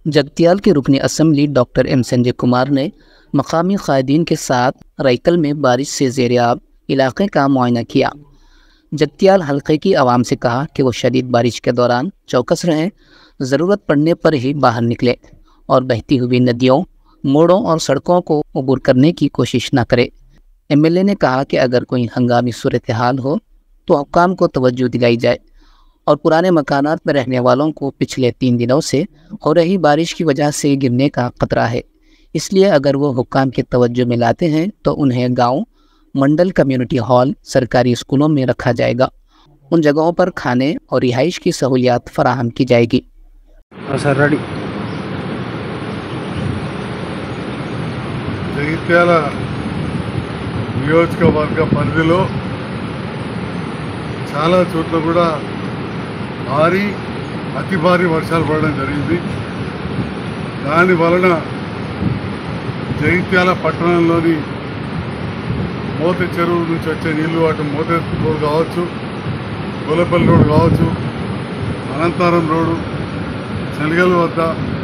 जगतियाल के रुकनी assembly doctor M Sanjay Kumar ने मकामी कायदीन के साथ राइकल में बारिश से जेर आब इलाके का मुआयना किया जगतियाल हल्के की आवाम से कहा कि वो शदीद बारिश के दौरान चौकस रहें ज़रूरत पड़ने पर ही बाहर निकले और बहती हुई नदियों मोड़ों और सड़कों को अबूर करने की कोशिश न करें एमएलए ने कहा कि अगर कोई हंगामी सूरत हाल हो तो हुकाम को तवज्जो दिलाई जाए और पुराने मकानात में रहने वालों को पिछले तीन दिनों से हो रही बारिश की वजह से गिरने का खतरा है इसलिए अगर वो हुकाम के तवज्जो में लाते हैं तो उन्हें गांव मंडल कम्युनिटी हॉल सरकारी स्कूलों में रखा जाएगा उन जगहों पर खाने और रिहाइश की सहूलियात फराहम की जाएगी సార్ రెడీ జగిత్యాల నియోజకవర్గ పరిధిలో చాలా చోట్ల కూడా భారీ అతి భారీ వర్షాలు పడడం జరిగింది దాని వలన జగిత్యాల పట్టణంలోని మోత చెరువు నుంచి వచ్చే నీళ్లు అటు మోత రోడ్ కావచ్చు గోలపల్లి రోడ్ కావచ్చు అనంతారం రోడ్డు చలిగల వద్ద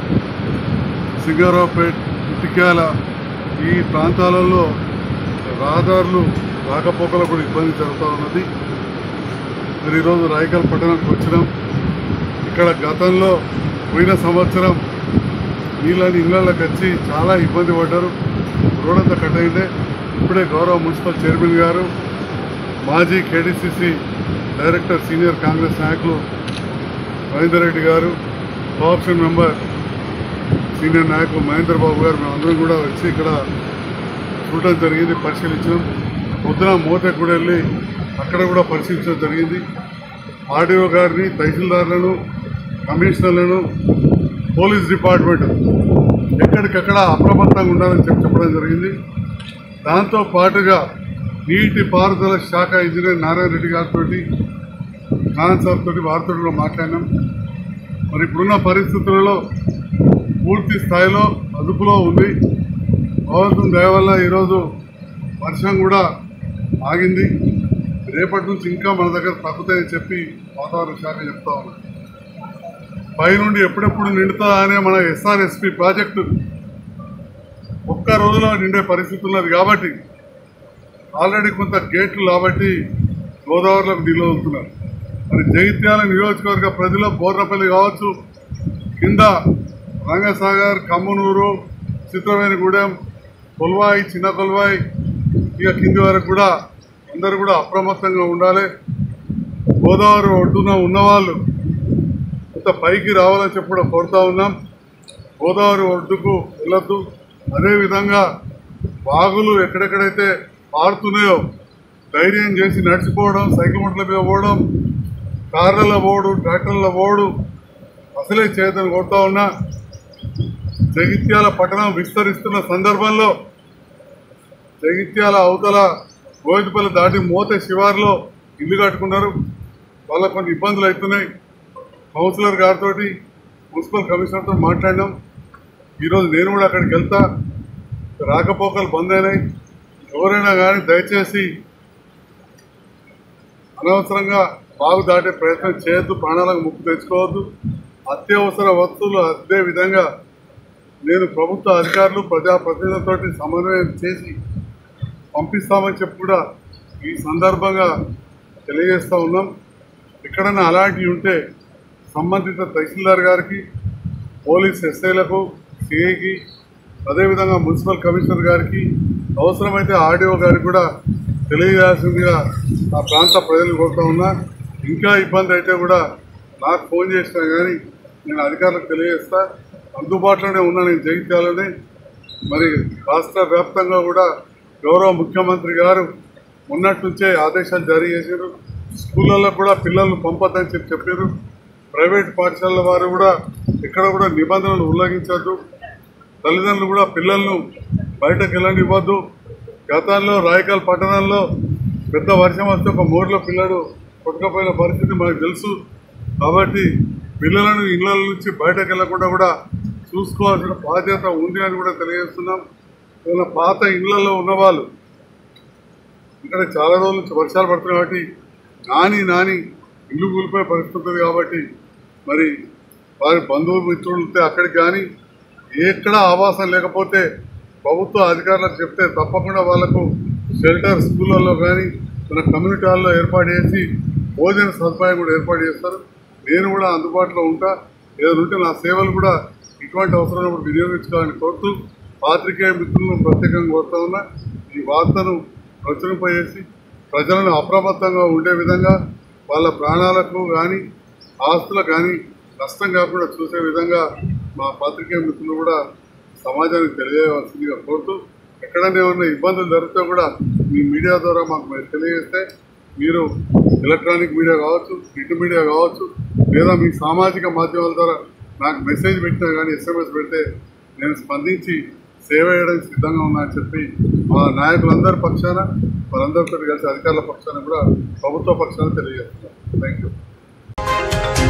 సింగారావుపేట్ ఇటిక్యాల ఈ ప్రాంతాలలో రహదారులు రాకపోకలు కూడా ఇబ్బంది జరుగుతూ ఉన్నది మరి ఈరోజు రాయకల్ పట్టణానికి వచ్చినాం ఇక్కడ గతంలో పోయిన సంవత్సరం నీళ్ళని ఇళ్ళకి వచ్చి చాలా ఇబ్బంది పడ్డారు రోడ్ అంతా కట్ అయిందే ఇప్పుడే గౌరవ మున్సిపల్ చైర్మన్ గారు మాజీ కేడీసీసీ డైరెక్టర్ సీనియర్ కాంగ్రెస్ నాయకులు రవీందర్ రెడ్డి గారు కోఆప్షన్ మెంబర్ సీనియర్ నాయకులు మహేంద్ర బాబు గారు మేమందరం కూడా వచ్చి ఇక్కడ చూడటం జరిగింది పరిశీలించడం పొద్దున మూతకు కూడా వెళ్ళి అక్కడ కూడా పరిశీలించడం జరిగింది ఆర్డీఓ గారిని తహసీల్దార్లను కమిషనర్లను పోలీస్ డిపార్ట్మెంట్ ఎక్కడికక్కడ అప్రమత్తంగా ఉండాలని చెప్పి చెప్పడం జరిగింది దాంతో పాటుగా నీటి పారుదల శాఖ ఇంజనీర్ నారాయణ రెడ్డి గారితో ఖాన్ సార్ తోటి వారితో కూడా మాట్లాడినాం మరి ఇప్పుడున్న పరిస్థితులలో పూర్తి స్థాయిలో అదుపులో ఉంది భగవంతుని దయ వల్ల ఈరోజు వర్షం కూడా ఆగింది రేపటి నుంచి ఇంకా మన దగ్గర తగ్గుతాయని చెప్పి వాతావరణ శాఖ చెప్తా ఉంది పైనుండి ఎప్పుడెప్పుడు నిండుతా అనే మన ఎస్ఆర్ఎస్పి ప్రాజెక్టు ఒక్క రోజులో నిండే పరిస్థితి ఉన్నది కాబట్టి ఆల్రెడీ కొంత గేట్లు కాబట్టి గోదావరిలోకి నీళ్ళు వదులుతున్నారు మరి జగిత్యాల నియోజకవర్గ ప్రజలు బోర్రపల్లి కావచ్చు కింద రంగసాగర్ కమ్మనూరు చిత్రవేణిగూడెం కొల్వాయి చిన్న కొల్వాయి ఇక కింది వరకు కూడా అందరూ కూడా అప్రమత్తంగా ఉండాలి గోదావరి ఒడ్డున ఉన్నవాళ్ళు కొంత పైకి రావాలని చెప్పి కూడా కోరుతా ఉన్నాం గోదావరి ఒడ్డుకు వెళ్ళొద్దు అదేవిధంగా వాగులు ఎక్కడెక్కడైతే పారుతున్నాయో ధైర్యం చేసి నడిచిపోవడం సైకిల్ మొట్ల మీద పోవడం కార్లలో పోడు ట్రాక్టర్ల పోడు అసలే చేయదని కోరుతా ఉన్నా జగిత్యాల పట్టణం విస్తరిస్తున్న సందర్భంలో జగిత్యాల అవతల గోవిందపల్లి దాటి మోత శివార్లో ఇల్లు కట్టుకున్నారు వాళ్ళకు కొన్ని ఇబ్బందులు అవుతున్నాయి కౌన్సిలర్ గారితో మున్సిపల్ కమిషనర్తో మాట్లాడినాం ఈరోజు నేను కూడా అక్కడికి వెళ్తా రాకపోకలు బంద్ అయినాయి ఎవరైనా కానీ దయచేసి అనవసరంగా బాగు దాటే ప్రయత్నం చేయొద్దు ప్రాణాలకు ముప్పు తెచ్చుకోవద్దు అత్యవసర వస్తువులు అదే విధంగా నేను ప్రభుత్వ అధికారులు ప్రజాప్రతినిధులతో సమన్వయం చేసి పంపిస్తామని చెప్పి కూడా ఈ సందర్భంగా తెలియజేస్తూ ఉన్నాం ఎక్కడైనా అలాంటివి ఉంటే సంబంధిత తహసీల్దార్ గారికి పోలీస్ ఎస్ఐలకు సిఐకి అదేవిధంగా మున్సిపల్ కమిషనర్ గారికి అవసరమైతే ఆర్డీఓ గారికి కూడా తెలియజేయాల్సిందిగా ఆ ప్రాంత ప్రజలు కోరుతా ఉన్నా ఇంకా ఇబ్బంది అయితే కూడా నాకు ఫోన్ చేసినా కానీ నేను అధికారులకు తెలియజేస్తా అందుబాటులోనే ఉన్నా నేను జగిత్యాలని మరి రాష్ట్ర వ్యాప్తంగా కూడా గౌరవ ముఖ్యమంత్రి గారు మొన్నటి నుంచే ఆదేశాలు జారీ చేశారు స్కూళ్ళల్లో కూడా పిల్లలు పంపొద్దని చెప్పి చెప్పారు ప్రైవేట్ పాఠశాలల వారు కూడా ఎక్కడ కూడా నిబంధనలు ఉల్లంఘించద్దు తల్లిదండ్రులు కూడా పిల్లలను బయటకు వెళ్ళనివ్వద్దు గతంలో రాయకల్ పట్టణంలో పెద్ద వర్షం వస్తే ఒక మూడులో పిల్లడు కొట్టుకపోయిన పరిస్థితి మనకు తెలుసు కాబట్టి పిల్లలను ఇళ్ళ నుంచి బయటకు వెళ్లకుండా కూడా చూసుకోవాల్సిన బాధ్యత ఉంది అని కూడా తెలియజేస్తున్నాం ఏదైనా పాత ఇళ్లలో ఉన్నవాళ్ళు ఇక్కడ చాలా రోజుల నుంచి వర్షాలు పడుతున్నాయి కాబట్టి నాని నాని ఇల్లు కూలిపోయే పరిస్థితి ఉంటుంది కాబట్టి మరి వారి బంధువులు మిత్రులు ఉంటే అక్కడికి కానీ ఎక్కడ ఆవాసం లేకపోతే ప్రభుత్వ అధికారులకు చెప్తే తప్పకుండా వాళ్ళకు షెల్టర్ స్కూళ్ళల్లో కానీ మన కమ్యూనిటీ హాల్లో ఏర్పాటు చేసి భోజన సదుపాయం కూడా ఏర్పాటు చేస్తారు నేను కూడా అందుబాటులో ఉంటా ఏదైనా ఉంటే నా సేవలు కూడా ఇటువంటి అవసరం ఉన్నప్పుడు వినియోగించుకోవాలని కోరుతూ పాత్రికేయ మిత్రులను ప్రత్యేకంగా కోరుతా ఉన్నా ఈ వార్తను ప్రచురింపజేసి ప్రజలను అప్రమత్తంగా ఉండే విధంగా వాళ్ళ ప్రాణాలకు కానీ ఆస్తులకు కానీ నష్టం కాకుండా చూసే విధంగా మా పాత్రికేయ మిత్రులు కూడా సమాజానికి తెలియవలసిందిగా కోరుతూ ఎక్కడైనా ఏమైనా ఇబ్బందులు జరిగితే కూడా మీ మీడియా ద్వారా మాకు మీరు తెలియజేస్తే మీరు ఎలక్ట్రానిక్ మీడియా కావచ్చు ప్రింట్ మీడియా కావచ్చు లేదా మీ సామాజిక మాధ్యమాల ద్వారా నాకు మెసేజ్ పెట్టినా కానీ ఎస్ఎంఎస్ పెడితే నేను స్పందించి సేవ చేయడానికి సిద్ధంగా ఉన్నా అని చెప్పి మా నాయకులందరి పక్షాన వాళ్ళందరితో కలిసి అధికారుల పక్షాన కూడా ప్రభుత్వ పక్షాన తెలియజేస్తున్నాను థ్యాంక్ యూ